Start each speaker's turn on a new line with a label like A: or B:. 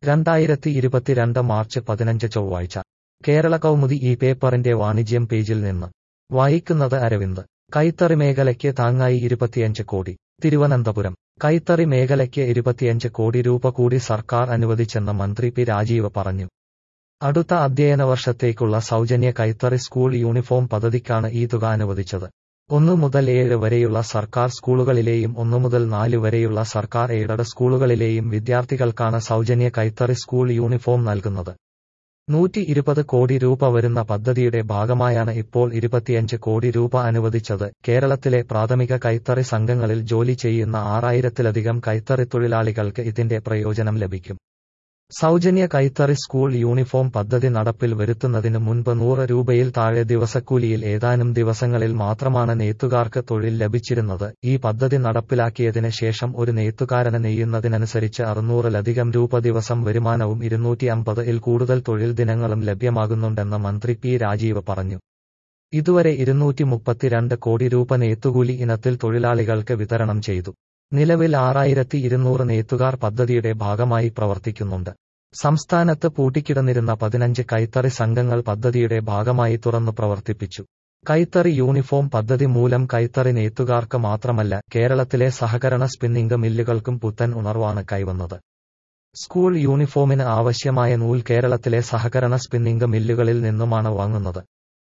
A: രണ്ടായിരത്തി ഇരുപത്തിരണ്ട് മാർച്ച് പതിനഞ്ച് ചൊവ്വാഴ്ച കേരള കൗമുദി ഈ പേപ്പറിന്റെ വാണിജ്യം പേജിൽ നിന്ന് വായിക്കുന്നത് അരവിന്ദ് കൈത്തറി മേഖലയ്ക്ക് താങ്ങായി ഇരുപത്തിയഞ്ച് കോടി തിരുവനന്തപുരം കൈത്തറി മേഖലയ്ക്ക് ഇരുപത്തിയഞ്ച് കോടി രൂപ കൂടി സർക്കാർ അനുവദിച്ചെന്ന് മന്ത്രി പി രാജീവ് പറഞ്ഞു അടുത്ത അധ്യയന വർഷത്തേക്കുള്ള സൗജന്യ കൈത്തറി സ്കൂൾ യൂണിഫോം പദ്ധതിക്കാണ് ഈ തുക അനുവദിച്ചത് ഒന്നു മുതൽ ഏഴ് വരെയുള്ള സർക്കാർ സ്കൂളുകളിലെയും ഒന്നു മുതൽ നാല് വരെയുള്ള സർക്കാർ എയ്ഡഡ് സ്കൂളുകളിലെയും വിദ്യാർത്ഥികൾക്കാണ് സൗജന്യ കൈത്തറി സ്കൂൾ യൂണിഫോം നൽകുന്നത് നൂറ്റി ഇരുപത് കോടി രൂപ വരുന്ന പദ്ധതിയുടെ ഭാഗമായാണ് ഇപ്പോൾ ഇരുപത്തിയഞ്ച് കോടി രൂപ അനുവദിച്ചത് കേരളത്തിലെ പ്രാഥമിക കൈത്തറി സംഘങ്ങളിൽ ജോലി ചെയ്യുന്ന ആറായിരത്തിലധികം കൈത്തറി തൊഴിലാളികൾക്ക് ഇതിന്റെ പ്രയോജനം ലഭിക്കും സൗജന്യ കൈത്തറി സ്കൂൾ യൂണിഫോം പദ്ധതി നടപ്പിൽ വരുത്തുന്നതിന് മുൻപ് നൂറ് രൂപയിൽ താഴെ ദിവസക്കൂലിയിൽ ഏതാനും ദിവസങ്ങളിൽ മാത്രമാണ് നെയ്ത്തുകാർക്ക് തൊഴിൽ ലഭിച്ചിരുന്നത് ഈ പദ്ധതി നടപ്പിലാക്കിയതിന് ശേഷം ഒരു നെയ്ത്തുകാരന് നെയ്യുന്നതിനനുസരിച്ച് അറുന്നൂറിലധികം രൂപ ദിവസം വരുമാനവും ഇരുന്നൂറ്റി അമ്പത് ഇൽ കൂടുതൽ തൊഴിൽ ദിനങ്ങളും ലഭ്യമാകുന്നുണ്ടെന്ന് മന്ത്രി പി രാജീവ് പറഞ്ഞു ഇതുവരെ ഇരുന്നൂറ്റി മുപ്പത്തിരണ്ട് കോടി രൂപ നെയ്ത്തുകൂലി ഇനത്തിൽ തൊഴിലാളികൾക്ക് വിതരണം ചെയ്തു നിലവിൽ ആറായിരത്തി ഇരുന്നൂറ് നെയ്ത്തുകാർ പദ്ധതിയുടെ ഭാഗമായി പ്രവർത്തിക്കുന്നുണ്ട് സംസ്ഥാനത്ത് പൂട്ടിക്കിടന്നിരുന്ന പതിനഞ്ച് കൈത്തറി സംഘങ്ങൾ പദ്ധതിയുടെ ഭാഗമായി തുറന്നു പ്രവർത്തിപ്പിച്ചു കൈത്തറി യൂണിഫോം പദ്ധതി മൂലം കൈത്തറി നെയ്ത്തുകാർക്ക് മാത്രമല്ല കേരളത്തിലെ സഹകരണ സ്പിന്നിംഗ് മില്ലുകൾക്കും പുത്തൻ ഉണർവാണ് കൈവന്നത് സ്കൂൾ യൂണിഫോമിന് ആവശ്യമായ നൂൽ കേരളത്തിലെ സഹകരണ സ്പിന്നിംഗ് മില്ലുകളിൽ നിന്നുമാണ് വാങ്ങുന്നത്